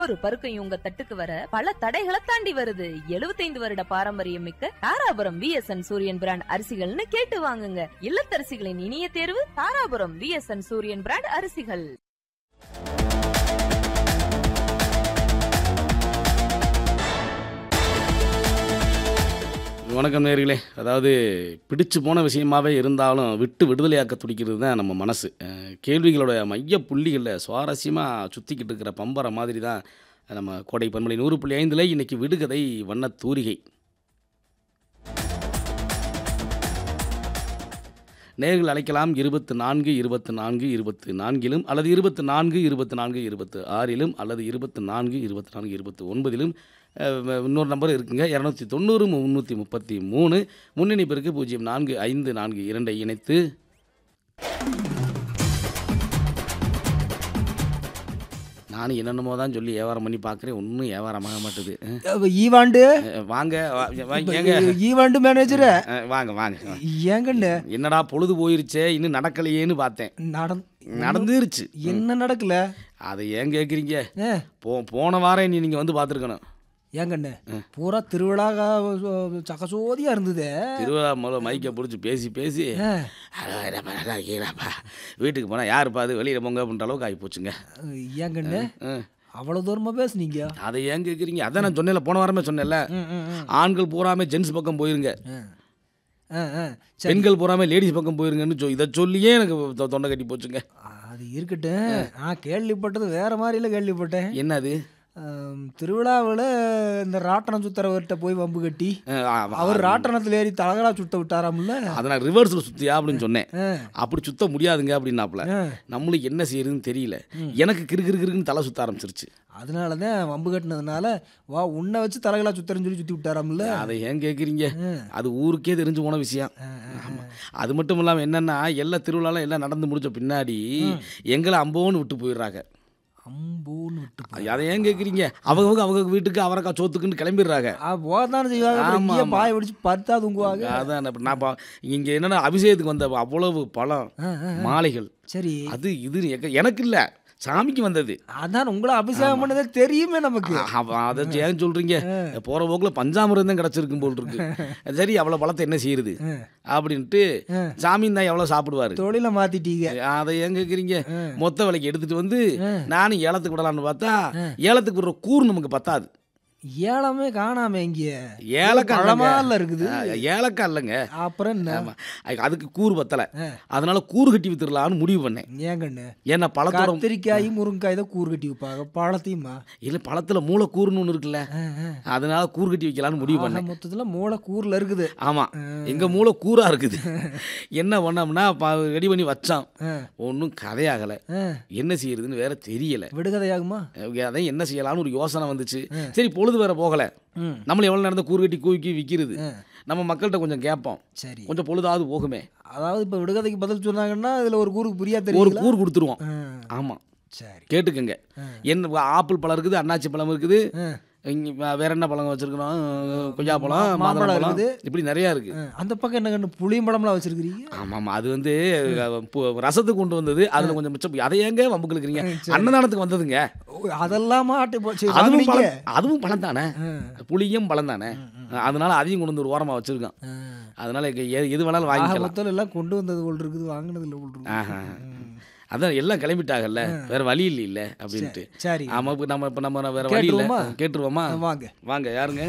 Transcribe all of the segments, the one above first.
ஒரு பருக்கையும் உங்க தட்டுக்கு வர பல தடைகளை தாண்டி வருது 75 வருட பாரம்பரியம் மிக்க தாராபுரம் விஎஸ்என் சூரியன் பிராண்ட் அரிசிகள்னு கேட்டு வாங்குங்க இல்லத்தரசிகளின் இனிய தேர்வு தாராபுரம் விஎஸ்என் சூரியன் பிராண்ட் அரிசிகள் வணக்கம் நேர்களே அதாவது பிடிச்சு போன விஷயமாவே இருந்தாலும் விட்டு விடுதலையாக்க துடிக்கிறது தான் நம்ம மனசு அஹ், கேள்விகளோட மைய புள்ளிகளில் சுவாரஸ்யமாக சுற்றிக்கிட்டு இருக்கிற பம்பரை மாதிரி தான் நம்ம கோடை பன்மலை நூறு புள்ளி ஐந்தில் இன்னைக்கு விடுகதை வண்ண தூரிகை நேர்கள் அழைக்கலாம் இருபத்து நான்கு இருபத்து நான்கு இருபத்து நான்கிலும் அல்லது இருபத்து நான்கு இருபத்து நான்கு இருபத்து ஆறிலும் அல்லது இருபத்து நான்கு இருபத்து நான்கு இருபத்து ஒன்பதிலும் அஹ், இன்னொரு நம்பர் இருக்குங்க இரநூத்தி தொண்ணூறு முந்நூற்றி முப்பத்தி மூணு முன்னணி பிறகு பூஜ்ஜியம் நான்கு ஐந்து நான்கு இரண்டை இணைத்து நானும் என்னென்னமோ தான் சொல்லி வியாபாரம் பண்ணி பார்க்குறேன் ஒன்றும் வியாபாரமாக மாட்டுது அப்ப ஈவாண்டு அஹ், வாங்க வா- வா- ஏங்க ஈவாண்டு மேனேஜர் அஹ், வாங்க வாங்க ஏங்கண்ணு என்னடா பொழுது போயிருச்சே இன்னும் நடக்கலையேன்னு பார்த்தேன் நடந் நடந்துருச்சு என்ன நடக்கல அதை ஏன் கேட்குறீங்க ஏ, போ போன வாரம் நீ நீங்கள் வந்து பார்த்துருக்கணும் ஏங்கண்ணு பூரா திருவிழா சகசோதியா இருந்தது திருவிழா முதல்ல மைக்கை பிடிச்சி பேசி பேசி ஆ, "அடா, என்னப்பா, நல்லா இருக்கீங்களாப்பா வீட்டுக்கு போனால் யாருப்பா அது வெளியில் போங்க அப்படின்ற அளவுக்கு ஆகி போச்சுங்க ஏங்கண்ணு ம். அவ்வளவு தூரமா பேசுனீங்க அதை ஏன் கேட்குறீங்க அதான் நான் சொன்னேன்ல போன வாரமே சொன்னேன்ல ம், ம், ம். ஆண்கள் பூராமே ஜென்ஸ் பக்கம் போயிருங்க ஆ. ஆ, ஆ, சரி பெண்கள் பூராமே லேடிஸ் பக்கம் போயிருங்கன்னு சொ இதை சொல்லியே எனக்கு தொ- தொண்டை கட்டி போச்சுங்க அது இருக்கட்டும் நான் கேள்விப்பட்டது வேற மாதிரில கேள்விப்பட்டேன் என்னது ஆம், திருவிழாவுல இந்த ராட்டனம் சுத்துறவர்கிட்ட போய் வம்பு கட்டி அஹ், ஆ, அவர் ராட்டனத்துல ஏறி தலகலா சுத்த விட்டாராம்ல அதை நான் ரிவர்ஸில் சுற்றியா அப்படின்னு சொன்னேன் ஆ, அப்படி சுத்த முடியாதுங்க அப்படின்னாப்புல ஆ. நம்மளுக்கு என்ன செய்யறதுன்னு தெரியல எனக்கு கிறு கிறு கிறுன்னு தலை சுத்த ஆரம்பிச்சிருச்சு அதனால தான் வம்பு கட்டினதுனால வா உன்னை வச்சு தலைகளா சுத்தறன்னு சொல்லி சுத்தி விட்டாராம்ல அதை ஏன் கேட்குறீங்க அது ஊருக்கே தெரிஞ்சு போன விஷயம் ஆமா. அது மட்டும் இல்லாமல் என்னன்னா எல்லா திருவிழாலாம் எல்லாம் நடந்து முடிச்ச பின்னாடி எங்களை அம்போன்னு விட்டு போயிடுறாங்க அம்போன்னு விட்டு போ. அதை ஏன் கேட்குறீங்க அவங்க அவங்க வீட்டுக்கு அவரக்கா சோத்துக்குன்னு கிளம்பிடுறாங்க ஆ, போகத்தானே செய்வாங்க அப்புறம் ஆமா, இங்கேயே ஆமா. பாய பிடிச்சு பருத்தா தூங்குவாங்க அதான் நான் இப்ப நான் பா- இங்க என்னன்னா அபிஷேகத்துக்கு வந்த அவ்வளவு பழம் ஆ, ஆ, மாலைகள் சரி அது இது எங்க- எனக்கு இல்ல சாமிக்கு வந்தது அதான் உங்களை அபிஷேகம் பண்ணதே தெரியுமே நமக்கு அவ- அதை ஏன் சொல்றீங்க போற போக்குல பஞ்சாமிரதம் கிடச்சிருக்கும் போல் இருக்கு சரி அவ்வளவு பழத்தை என்ன செய்யுது அப்படின்ட்டு சாமி தான் எவ்வளவு சாப்பிடுவாரு தொழிலை மாத்திட்டீங்க அதை ஏன் கேட்குறீங்க மொத்த விலைக்கு எடுத்துட்டு வந்து நானும் ஏலத்துக்கு விடலான்னு பார்த்தா ஏலத்துக்கு விடுற கூறு நமக்கு பத்தாது ஏலமே காணாம இங்க ஏலக்காய் பழமா இல்லைங்க. இல்ல இருக்குது ஆ, ஏலக்காய் இல்லைங்க அப்புறம் என்ன ஆமா அதுக்கு- அதுக்கு கூறு பத்தலை அதனால கூறு கட்டி வித்துடலான்னு முடிவு பண்ணேன் ஏங்கண்ணு ஏன்னா பழத்தோட கத்திரிக்காய் முருங்கைக்காய் தான் கூறு கட்டி வைப்பாங்க பழத்தையுமா இல்லை பழத்தில் மூளை கூறுன்னு ஒன்று இருக்குல்ல ஆ, ஆ. அதனால கூறு கட்டி வைக்கலான்னு முடிவு பண்ணேன் ஆக மொத்தத்துல மூளை கூர்ல இருக்குது ஆமாம் எங்கள் மூளை கூறா இருக்குது என்ன பண்ணோம்னா ரெடி பண்ணி வச்சான் ஆ, ஒன்றும் கதையாகலை ஆ. என்ன செய்யறதுன்னு வேற தெரியல விடுகதையாகுமா அதான் என்ன செய்யலாம்னு ஒரு யோசனை வந்துச்சு சரி பொழுது வேற போகலை ம். நம்மள எவ்வளோ நேரம் கூறு கட்டி கூக்கி விற்கிறது நம்ம மக்கள்கிட்ட கொஞ்சம் கேட்போம் சரி கொஞ்சம் பொழுதாவது போகுமே அதாவது இப்ப விடுகதைக்கு பதில் சொன்னாங்கன்னா இதுல ஒரு கூருக்கு புரியா ஒரு தெரியும் கூறு கொடுத்துருவோம் ஆமாம் சரி கேட்டுக்கங்க என்ன ஆப்பிள் பழம் இருக்குது அன்னாச்சி பழம் இருக்குது ஆ. இங்க வே- வேற என்ன பழம் வச்சிருக்கிறோம் கொய்யா பழம் மாம்பழம் மாம்பழம் பழம் இருக்குது. இப்படி நிறையா இருக்கு ஆ, அந்த பக்கம் என்ன கண்ணு புளியம்பழம்லாம் வச்சிருக்கிறீங்க ஆமாம் ஆமாம் அது வந்து அஹ், பு- ரசத்துக்கு கொண்டு வந்தது அதில் கொஞ்சம் மிச்சம் அதை ஏங்க வம்புக்கு இருக்கிறீங்க அன்னதானத்துக்கு வந்ததுங்க ஓ, அதெல்லாம் மாட்டு போச்சு அதுவும் வாங்குனீங்க? பழம் அதுவும் பழம் தானே புளியும் பழம் தானே அதனால அதையும் கொண்டு வந்து ஒரு ஓரமாக வச்சிருக்கோம் ஆ. அதனால இங்க எ- எது வேணாலும் ஆக வாங்கிக்கலாம் மொத்தம் எல்லாம் கொண்டு வந்தது போல் இருக்குது வாங்கினது இல்லை போல் இருக்குது ஆஹா அதான் எல்லாம் கிளம்பிட்டாங்கல்ல வேற வழி இல்லை இல்லை அப்படின்ட்டு சரி ஆமாம் இப்போ நம்ம இப்போ நம்ம வேற வழி இல்லை கேட்டுருவோமா? கேட்டுருவோமா வாங்க வாங்க யாருங்க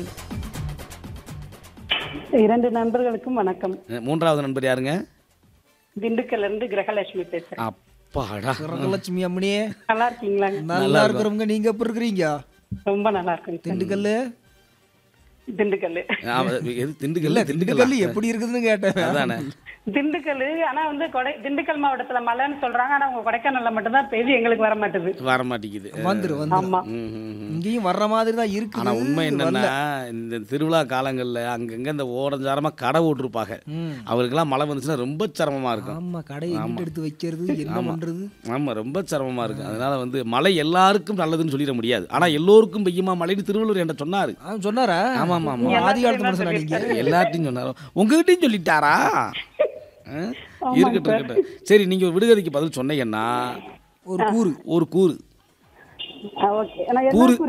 இரண்டு நண்பர்களுக்கும் வணக்கம் அஹ், மூன்றாவது நண்பர் யாருங்க திண்டுக்கல்ல இருந்து கிரகலட்சுமி பேசுறேன் அப்பாடா கிரகலட்சுமி அம்மனியே நல்லா இருக்கீங்களா நல்லா இருக்கிறவங்க நீங்க எப்படி இருக்கிறீங்க ரொம்ப நல்லா இருக்குங்க சார். திண்டுக்கல்லு திண்டுக்கல் ஆமா, எது திண்டுக்கல் இல்ல திண்டுக்கல் திண்டுக்கல் எப்படி இருக்குதுன்னு கேட்டேன் அதானே திண்டுக்கல் ஆனா வந்து கொடை திண்டுக்கல் மாவட்டத்துல மழைன்னு சொல்றாங்க ஆனா உங்க கொடைக்கானல்ல மட்டும்தான் பெய்து எங்களுக்கு வர மாட்டுது வர மாட்டேங்குது வந்துரு வந்துரு ஆமா ம், ம், ம். இங்கேயும் வர்ற மாதிரி தான் இருக்கு ஆனா உண்மை என்னன்னா இந்த திருவிழா காலங்கள்ல அங்கங்க இந்த ஓரஞ்சாரமா கடை ஓட்டிருப்பாங்க அவருக்கெல்லாம் மழை வந்துச்சுன்னா ரொம்ப சிரமமா இருக்கும் ஆமா கடையை எங்கிட்டு எடுத்து வைக்கிறது என்ன பண்றது ஆமா ரொம்ப சிரமமா இருக்கும் அதனால வந்து மழை எல்லாருக்கும் நல்லதுன்னு சொல்லிட முடியாது ஆனா எல்லோருக்கும் பெய்யுமா மழைன்னு திருவள்ளுவர் என்கிட்ட சொன்னாரு ஆ, சொன்னாரா ஆமா, ஆமா, ஆமா. ஆதி காலத்து மனுஷனா நீங்க எல்லார்ட்டையும் சொன்னாரு உங்ககிட்டயும் சொல்லிட்டாரா ஆ? இருக்கட்டும் இருக்கட்டும் சரி நீங்க ஒரு விடுகதைக்கு பதில் சொன்னீங்கன்னா ஒரு கூறு ஒரு கூறு ஆ, ஓகே நான் என்ன கூறு கூறு